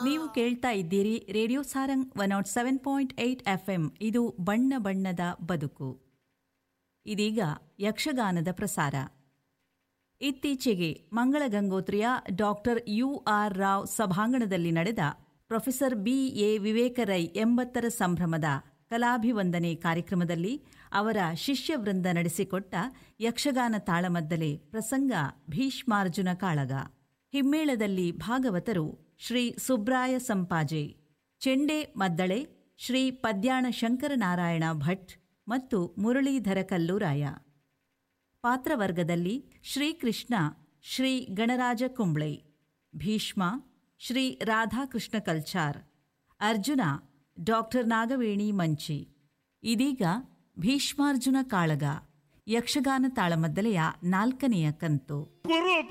ನೀವು ಕೇಳ್ತಾ ಇದ್ದೀರಿ radio Sarang one nought seven point eight F M ಇದು ಬಣ್ಣ ಬಣ್ಣದ ಬದುಕು ಇದೀಗ ಯಕ್ಷಗಾನದ ಪ್ರಸಾರ ಇತ್ತೀಚೆಗೆ ಮಂಗಳ ಗಂಗೋತ್ರಿಯ ಡಾಕ್ಟರ್ ಯು ಆರ್ ರಾವ್ ಸಭಾಂಗಣದಲ್ಲಿ ನಡೆದ ಪ್ರೊಫೆಸರ್ ಬಿ ಎ ವಿವೇಕರೈ ಎಂಬತ್ತರ ಸಂಭ್ರಮದ ಕಲಾಭಿವಂದನೆ ಕಾರ್ಯಕ್ರಮದಲ್ಲಿ ಅವರ ಶಿಷ್ಯವೃಂದ ನಡೆಸಿಕೊಟ್ಟ ಯಕ್ಷಗಾನ ತಾಳಮದ್ದಲೆ ಪ್ರಸಂಗ ಭೀಷ್ಮಾರ್ಜುನ ಕಾಳಗ ಹಿಮ್ಮೇಳದಲ್ಲಿ ಭಾಗವತರು ಶ್ರೀ ಸುಬ್ರಾಯ ಸಂಪಾಜೆ ಚೆಂಡೆ ಮದ್ದಳೆ ಶ್ರೀ ಪದ್ಯಾಣ ಶಂಕರನಾರಾಯಣ ಭಟ್ ಮತ್ತು ಮುರಳೀಧರ ಕಲ್ಲೂರಾಯ ಪಾತ್ರವರ್ಗದಲ್ಲಿ ಶ್ರೀಕೃಷ್ಣ ಶ್ರೀ ಗಣರಾಜ ಕುಂಬ್ಳೆ ಭೀಷ್ಮ ಶ್ರೀ ರಾಧಾಕೃಷ್ಣ ಕಲ್ಚಾರ್ ಅರ್ಜುನ ಡಾಕ್ಟರ್ ನಾಗವೇಣಿ ಮಂಚಿ ಇದೀಗ ಭೀಷ್ಮಾರ್ಜುನ ಕಾಳಗ ಯಕ್ಷಗಾನ ತಾಳಮದ್ದಲೆಯ ನಾಲ್ಕನೆಯ ಕಂತು ಗುರು